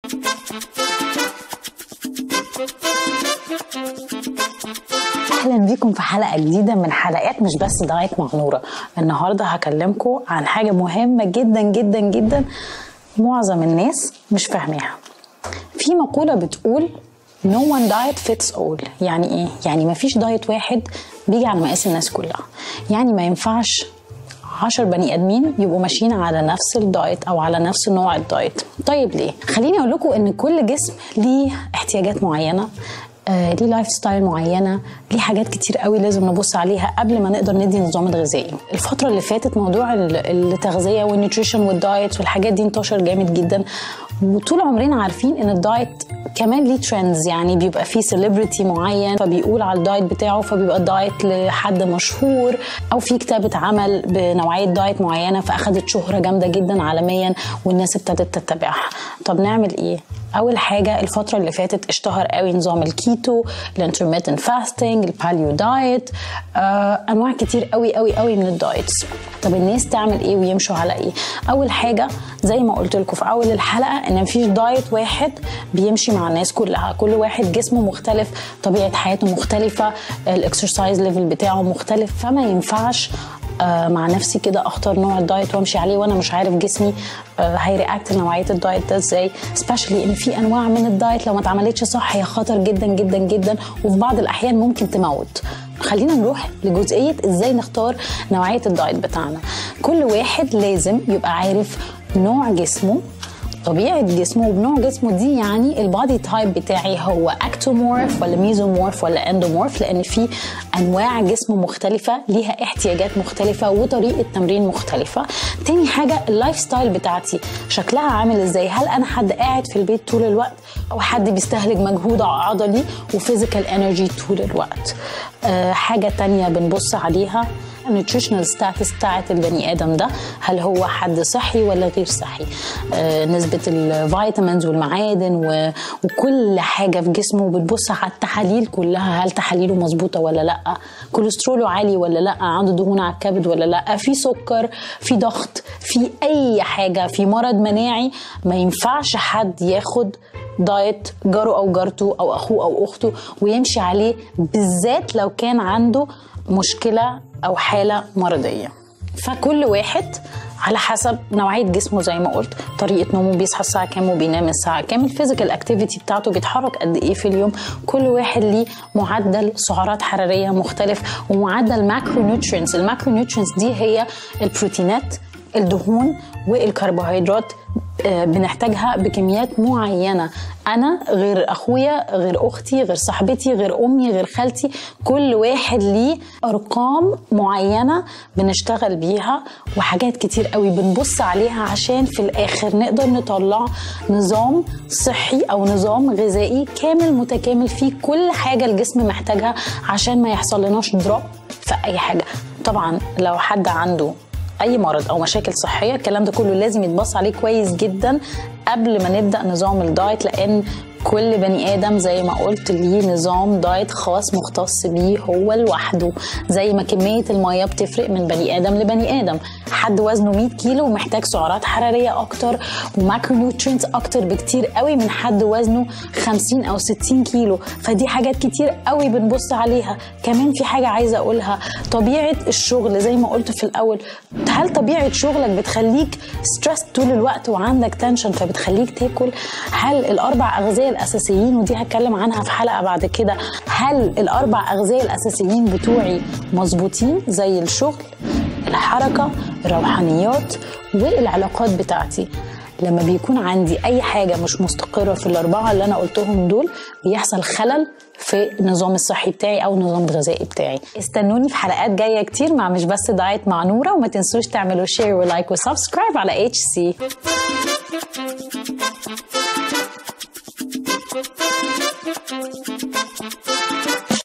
اهلا بيكم في حلقه جديده من حلقات مش بس دايت مع نوره النهارده هكلمكم عن حاجه مهمه جدا جدا جدا معظم الناس مش فاهماها في مقوله بتقول no one diet fits all يعني ايه يعني مفيش دايت واحد بيجي على مقاس الناس كلها يعني ما ينفعش عشر بني ادمين يبقوا ماشيين على نفس الدايت او على نفس نوع الدايت طيب ليه خليني اقول لكم ان كل جسم ليه احتياجات معينه آه، ليه لايف ستايل معينه ليه حاجات كتير قوي لازم نبص عليها قبل ما نقدر ندي النظام الغذائي الفتره اللي فاتت موضوع ال- التغذيه والنيوتريشن والدايت والحاجات دي انتشر جامد جدا وطول عمرنا عارفين ان الدايت كمان ليه ترندز يعني بيبقى فيه سيلبرتي معين فبيقول على الدايت بتاعه فبيبقى الدايت لحد مشهور او في كتاب اتعمل بنوعيه دايت معينه فاخدت شهره جامده جدا عالميا والناس ابتدت تتبعها طب نعمل ايه اول حاجه الفتره اللي فاتت اشتهر قوي نظام الكيتو الانترميتنت فاستنج الباليو دايت آه انواع كتير قوي قوي قوي من الدايتس طب الناس تعمل ايه ويمشوا على ايه اول حاجه زي ما قلت لكم في اول الحلقه ان مفيش دايت واحد بيمشي مع الناس كلها كل واحد جسمه مختلف طبيعه حياته مختلفه الاكسرسايز ليفل بتاعه مختلف فما ينفعش آه، مع نفسي كده اختار نوع الدايت وامشي عليه وانا مش عارف جسمي آه، هيرياكت لنوعيه الدايت ده ازاي سبيشالي ان في انواع من الدايت لو ما اتعملتش صح هي خطر جدا جدا جدا وفي بعض الاحيان ممكن تموت خلينا نروح لجزئيه ازاي نختار نوعيه الدايت بتاعنا كل واحد لازم يبقى عارف نوع جسمه طبيعه جسمه وبنوع جسمه دي يعني البادي تايب بتاعي هو اكتومورف ولا ميزومورف ولا اندومورف لان في انواع جسم مختلفه ليها احتياجات مختلفه وطريقه تمرين مختلفه تاني حاجه اللايف ستايل بتاعتي شكلها عامل ازاي هل انا حد قاعد في البيت طول الوقت او حد بيستهلك مجهود عضلي وفيزيكال انرجي طول الوقت أه حاجه تانية بنبص عليها النيوتريشنال ستاتس بتاعت البني ادم ده هل هو حد صحي ولا غير صحي آه نسبه الفيتامينز والمعادن و... وكل حاجه في جسمه بتبص على التحاليل كلها هل تحاليله مظبوطه ولا لا كوليستروله عالي ولا لا عنده دهون على الكبد ولا لا في سكر في ضغط في اي حاجه في مرض مناعي ما ينفعش حد ياخد دايت جاره او جارته او اخوه او اخته ويمشي عليه بالذات لو كان عنده مشكله او حاله مرضيه فكل واحد على حسب نوعيه جسمه زي ما قلت طريقه نومه بيصحى الساعه كام وبينام الساعه كام الفيزيكال اكتيفيتي بتاعته بيتحرك قد ايه في اليوم كل واحد ليه معدل سعرات حراريه مختلف ومعدل ماكرو نيوترينز الماكرو نيوترينز دي هي البروتينات الدهون والكربوهيدرات آه، بنحتاجها بكميات معينه انا غير اخويا غير اختي غير صاحبتي غير امي غير خالتي كل واحد ليه ارقام معينه بنشتغل بيها وحاجات كتير قوي بنبص عليها عشان في الاخر نقدر نطلع نظام صحي او نظام غذائي كامل متكامل فيه كل حاجه الجسم محتاجها عشان ما يحصل لناش دروب في اي حاجه طبعا لو حد عنده اي مرض او مشاكل صحيه الكلام ده كله لازم يتبص عليه كويس جدا قبل ما نبدا نظام الدايت لان كل بني ادم زي ما قلت ليه نظام دايت خاص مختص بيه هو لوحده زي ما كميه الميه بتفرق من بني ادم لبني ادم حد وزنه 100 كيلو ومحتاج سعرات حراريه اكتر وماكرو نيوترينز اكتر بكتير قوي من حد وزنه 50 او 60 كيلو فدي حاجات كتير قوي بنبص عليها كمان في حاجه عايزه اقولها طبيعه الشغل زي ما قلت في الاول هل طبيعه شغلك بتخليك ستريس طول الوقت وعندك تنشن فبتخليك تاكل هل الاربع اغذيه الاساسيين ودي هتكلم عنها في حلقه بعد كده هل الاربع اغذيه الاساسيين بتوعي مظبوطين زي الشغل الحركه الروحانيات والعلاقات بتاعتي لما بيكون عندي اي حاجه مش مستقره في الاربعه اللي انا قلتهم دول بيحصل خلل في النظام الصحي بتاعي او النظام الغذائي بتاعي استنوني في حلقات جايه كتير مع مش بس دايت مع نوره وما تنسوش تعملوا شير ولايك وسبسكرايب على اتش سي